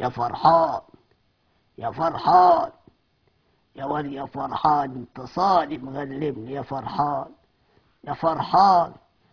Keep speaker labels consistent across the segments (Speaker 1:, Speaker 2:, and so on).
Speaker 1: يا فرحان يا فرحان يا ولد يا فرحان انت صادق مغلبني يا فرحان يا فرحان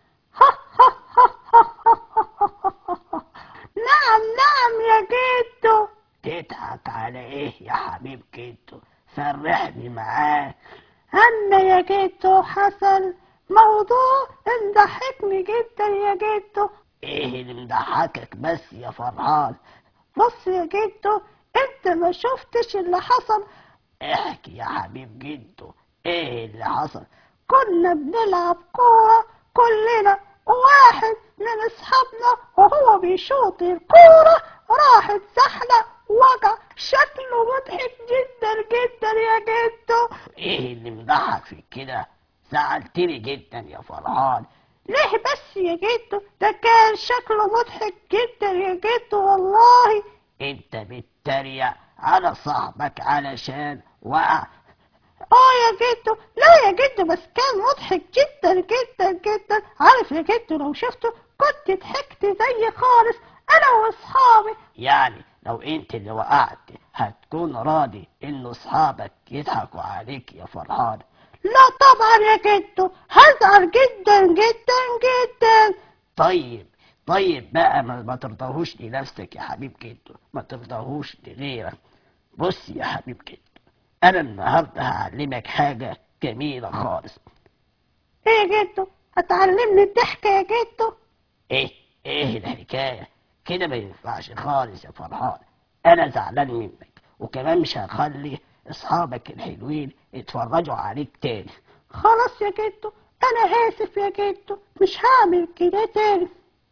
Speaker 2: نعم نعم يا جدو
Speaker 1: تضحك على ايه يا حبيب جدو فرحني معاه
Speaker 2: أنا يا جدو حصل موضوع مضحكني جدا يا جدو
Speaker 1: ايه اللي مضحكك بس يا فرحان
Speaker 2: بص يا جدو انت ما شفتش اللي حصل
Speaker 1: احكي يا حبيب جدو ايه اللي حصل
Speaker 2: كنا بنلعب كورة كلنا وواحد من اصحابنا وهو بيشوط الكورة راحت زحلة وجع شكله مضحك جدا جدا يا جدو
Speaker 1: ايه اللي مضحك في كده زعلتني جدا يا فرحان
Speaker 2: ليه بس يا جدو ده كان شكله مضحك جدا يا جدو والله
Speaker 1: انت بتتريق على صاحبك علشان وقع
Speaker 2: اه يا جدو لا يا جدو بس كان مضحك جدا جدا جدا عارف يا جدو لو شفته كنت ضحكت زي خالص انا واصحابي
Speaker 1: يعني لو انت اللي وقعت هتكون راضي ان اصحابك يضحكوا عليك يا فرحان
Speaker 2: لا طبعا يا جدو هزعل جدا جدا جدا
Speaker 1: طيب طيب بقى ما, ما ترضاهوش لنفسك يا حبيب جدو ما ترضاهوش لغيرك بص يا حبيب جدو انا النهارده هعلمك حاجه جميله خالص
Speaker 2: ايه يا جدو هتعلمني الضحك يا جدو
Speaker 1: ايه ايه الحكايه كده ما ينفعش خالص يا فرحان انا زعلان منك وكمان مش هخلي اصحابك الحلوين يتفرجوا عليك تاني
Speaker 2: خلاص يا جدو انا اسف يا جدو مش هعمل كده تاني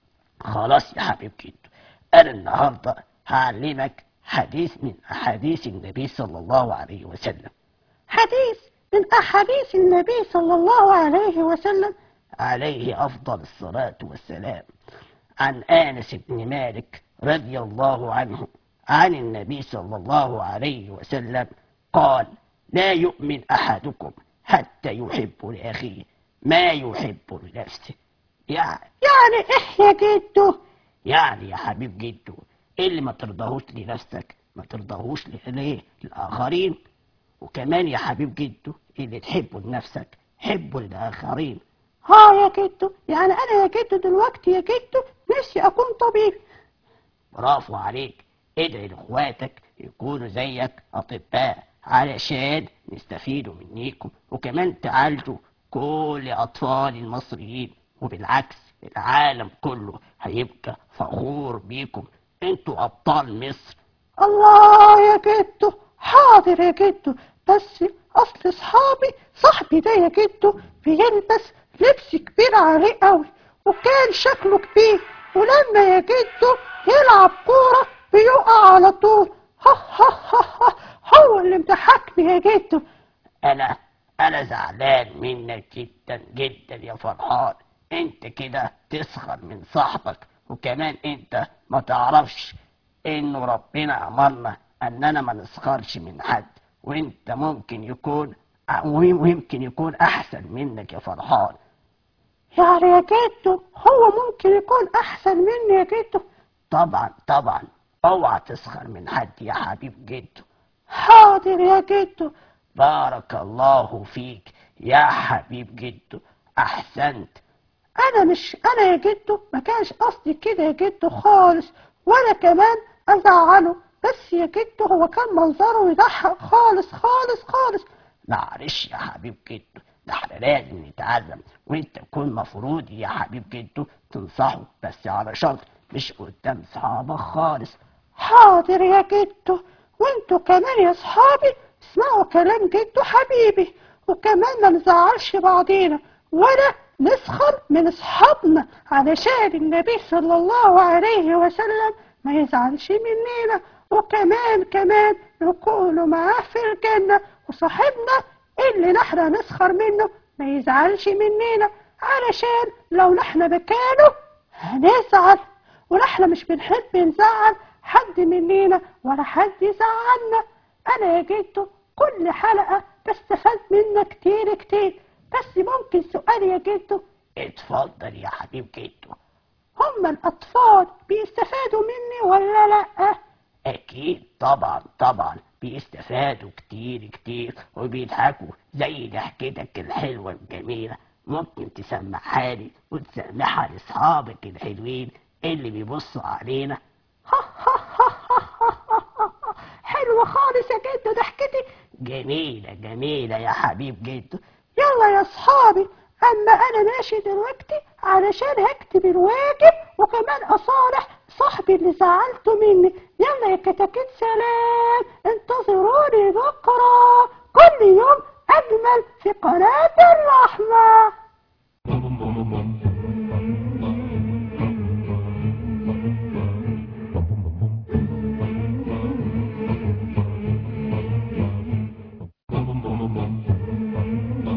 Speaker 1: خلاص يا حبيب جدو انا النهارده هعلمك حديث من احاديث النبي صلى الله عليه وسلم
Speaker 2: حديث من احاديث النبي صلى الله عليه وسلم
Speaker 1: عليه افضل الصلاه والسلام عن انس بن مالك رضي الله عنه عن النبي صلى الله عليه وسلم قال لا يؤمن احدكم حتى يحب لاخيه ما يحب لنفسه يعني
Speaker 2: يعني ايه يا جدو
Speaker 1: يعني يا حبيب جدو اللي ما ترضاهوش لنفسك ما ترضاهوش ليه للآخرين وكمان يا حبيب جدو اللي تحبه لنفسك حبه للآخرين
Speaker 2: ها يا جدو يعني انا يا جدو دلوقتي يا جدو نفسي اكون طبيب
Speaker 1: برافو عليك ادعي لاخواتك يكونوا زيك اطباء علشان نستفيدوا منيكم وكمان تعالجوا كل اطفال المصريين وبالعكس العالم كله هيبقى فخور بيكم انتوا ابطال مصر
Speaker 2: الله يا جدو حاضر يا جدو بس اصل اصحابي صاحبي ده يا جدو بيلبس لبس كبير عليه قوي وكان شكله كبير ولما يا جدو يلعب كورة بيقع على طول ها ها ها ها هو اللي مضحكني يا جدو
Speaker 1: انا انا زعلان منك جدا جدا يا فرحان انت كده تسخر من صاحبك وكمان انت ما تعرفش انه ربنا امرنا اننا ما نسخرش من حد وانت ممكن يكون ويمكن يكون احسن منك يا فرحان
Speaker 2: يعني يا جدو هو ممكن يكون احسن مني يا جدو
Speaker 1: طبعا طبعا اوعى تسخر من حد يا حبيب جدو
Speaker 2: حاضر يا جدو
Speaker 1: بارك الله فيك يا حبيب جدو احسنت
Speaker 2: انا مش انا يا جدو ما كانش قصدي كده يا جدو خالص ولا كمان ازعله بس يا جدو هو كان منظره يضحك خالص خالص خالص
Speaker 1: معلش يا حبيب جدو ده احنا لازم نتعلم وانت تكون مفروض يا حبيب جدو تنصحه بس على شرط مش قدام صحابك خالص
Speaker 2: حاضر يا جدو وانتوا كمان يا صحابي اسمعوا كلام جدو حبيبي وكمان ما نزعلش بعضينا ولا نسخر من اصحابنا علشان النبي صلى الله عليه وسلم ما يزعلش مننا وكمان كمان نكون معاه في الجنة وصاحبنا اللي نحن نسخر منه ما يزعلش مننا علشان لو نحن مكانه هنزعل ونحن مش بنحب نزعل حد مننا ولا حد يزعلنا انا يا جدو كل حلقة بستفاد منك كتير كتير بس ممكن سؤال يا جدو
Speaker 1: اتفضل يا حبيب جدو
Speaker 2: هما الأطفال بيستفادوا مني ولا لأ؟
Speaker 1: أكيد طبعا طبعا بيستفادوا كتير كتير وبيضحكوا زي ضحكتك الحلوة الجميلة ممكن تسمعها لي وتسمعها لأصحابك الحلوين اللي بيبصوا علينا
Speaker 2: حلوة خالص يا جدو ضحكتي
Speaker 1: جميلة جميلة يا حبيب جدو
Speaker 2: يلا يا صحابي اما انا ماشي دلوقتي علشان هكتب الواجب وكمان اصالح صاحبي اللي زعلته مني يلا يا كتاكيت سلام انتظروني بكره كل يوم اجمل في قناة الرحمة